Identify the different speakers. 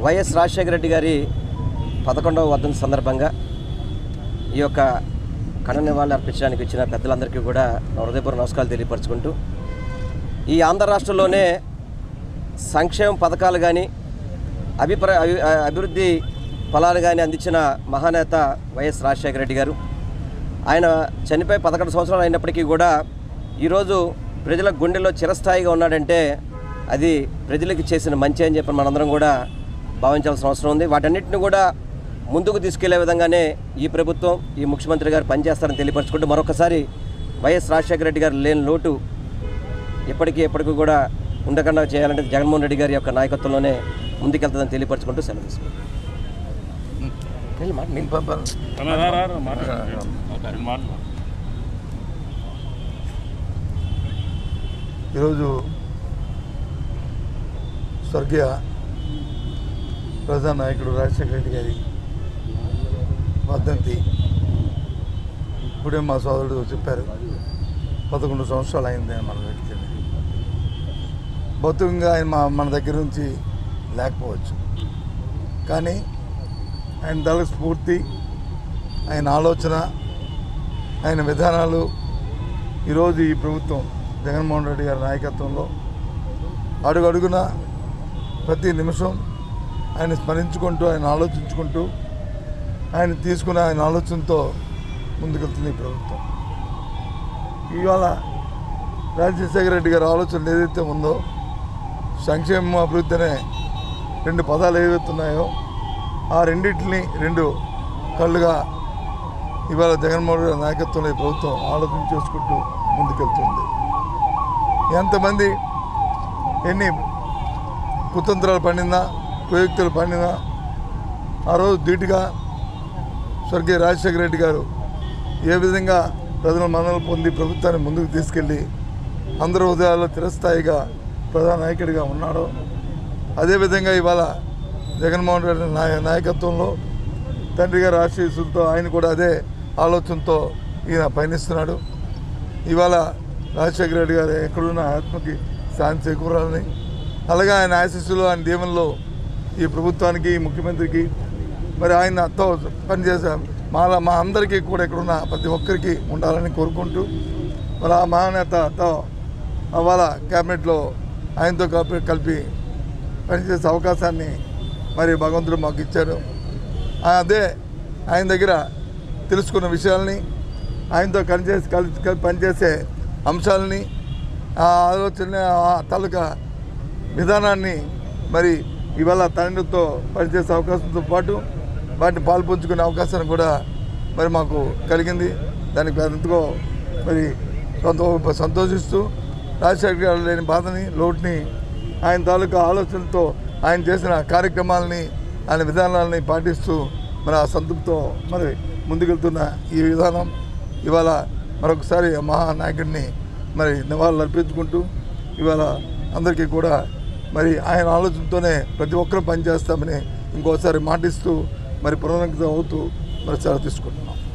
Speaker 1: YS Rajasekhara Reddy గారి పదకొండవ వర్ధంతి సందర్భంగా ఈ యొక్క కణ నివాళులు అర్పించడానికి వచ్చిన పెద్దలందరికీ కూడా నా హృదయపూర్వ నమస్కారాలు తెలియపరచుకుంటూ ఈ ఆంధ్ర రాష్ట్రంలోనే సంక్షేమ పథకాలు కానీ అభిప్రాయ అభి- అభివృద్ధి ఫలాలు కానీ అందించిన మహానేత వైఎస్ రాజశేఖర రెడ్డి గారు ఆయన చనిపోయి పదకొండు సంవత్సరాలు అయినప్పటికీ కూడా ఈరోజు ప్రజల గుండెల్లో చిరస్థాయిగా ఉన్నాడంటే అది ప్రజలకు చేసిన మంచి అని చెప్పి మనందరం కూడా భావించాల్సిన అవసరం ఉంది వాటన్నిటిని కూడా ముందుకు తీసుకెళ్లే విధంగానే ఈ ప్రభుత్వం ఈ ముఖ్యమంత్రి గారు పనిచేస్తారని తెలియపరచుకుంటూ మరొకసారి వైఎస్ రాజశేఖర రెడ్డి గారు లేని లోటు ఎప్పటికీ ఎప్పటికీ కూడా ఉండకుండా చేయాలంటే జగన్మోహన్ రెడ్డి గారి యొక్క నాయకత్వంలోనే ముందుకెళ్తుందని తెలియపరచుకుంటూ సెలవు తీసుకుంటాం
Speaker 2: ఈరోజు స్వర్గీయ ప్రజానాయకుడు రాజశేఖర రెడ్డి గారి వర్ధంతి ఇప్పుడే మా సోదరుడు చెప్పారు పదకొండు సంవత్సరాలు అయింది మన వ్యక్తి భౌతికంగా ఆయన మా మన దగ్గర నుంచి లేకపోవచ్చు కానీ ఆయన దళ స్ఫూర్తి ఆయన ఆలోచన ఆయన విధానాలు ఈరోజు ఈ ప్రభుత్వం జగన్మోహన్ రెడ్డి గారి నాయకత్వంలో అడుగు అడుగున ప్రతి నిమిషం ఆయన స్మరించుకుంటూ ఆయన ఆలోచించుకుంటూ ఆయన తీసుకున్న ఆయన ఆలోచనతో ముందుకెళ్తుంది ఈ ప్రభుత్వం ఇవాళ రాజశేఖర రెడ్డి గారి ఆలోచన ఏదైతే ఉందో సంక్షేమం అభివృద్ధి అనే రెండు పదాలు ఏవైతే ఉన్నాయో ఆ రెండింటిని రెండు కళ్ళుగా ఇవాళ జగన్మోహన్ రెడ్డి నాయకత్వంలో ఈ ప్రభుత్వం ఆలోచన చేసుకుంటూ ముందుకెళ్తుంది ఎంతమంది ఎన్ని కుతంత్రాలు పండినా కుయుక్తులు పండినా ఆ రోజు ధీటుగా స్వర్గీయ రాజశేఖర రెడ్డి గారు ఏ విధంగా ప్రజల మన్నలు పొంది ప్రభుత్వాన్ని ముందుకు తీసుకెళ్ళి అందరి హృదయాల్లో చిరస్థాయిగా ప్రధాన నాయకుడిగా ఉన్నాడో అదేవిధంగా ఇవాళ జగన్మోహన్ రెడ్డి నాయ నాయకత్వంలో తండ్రి గారి ఆశీస్సులతో ఆయన కూడా అదే ఆలోచనతో ఈయన పయనిస్తున్నాడు ఇవాళ రాజశేఖర రెడ్డి గారు ఎక్కడున్న ఆత్మకి శాంతి చేకూరాలని అలాగే ఆయన ఆశీస్సులు ఆయన దీవెనలో ఈ ప్రభుత్వానికి ఈ ముఖ్యమంత్రికి మరి ఆయనతో పనిచేసే మా మా అందరికీ కూడా ఇక్కడున్న ప్రతి ఒక్కరికి ఉండాలని కోరుకుంటూ మరి ఆ మహానేతతో వాళ్ళ క్యాబినెట్లో ఆయనతో కలిపి కలిపి పనిచేసే అవకాశాన్ని మరి భగవంతుడు మాకు ఇచ్చారు అదే ఆయన దగ్గర తెలుసుకున్న విషయాల్ని ఆయనతో పనిచేసి కలిసి కలిసి పనిచేసే అంశాలని ఆ ఆలోచన ఆ తాలూకా విధానాన్ని మరి ఇవాళ తండ్రితో పనిచేసే అవకాశంతో పాటు వాటిని పాల్పంచుకునే అవకాశాన్ని కూడా మరి మాకు కలిగింది దానికి ఎంతగా మరి సంతో సంతోషిస్తూ రాజశేఖర్ గారు లేని బాధని లోటుని ఆయన తాలూకా ఆలోచనలతో ఆయన చేసిన కార్యక్రమాలని ఆయన విధానాలని పాటిస్తూ మరి ఆ సంతృప్తితో మరి ముందుకెళ్తున్న ఈ విధానం ఇవాళ మరొకసారి ఆ మహానాయకుడిని మరి నివాళులు అర్పించుకుంటూ ఇవాళ అందరికీ కూడా మరి ఆయన ఆలోచనతోనే ప్రతి ఒక్కరూ పనిచేస్తామని ఇంకోసారి మాటిస్తూ మరి పునరంకితం అవుతూ మరి సెలవు తీసుకుంటున్నాం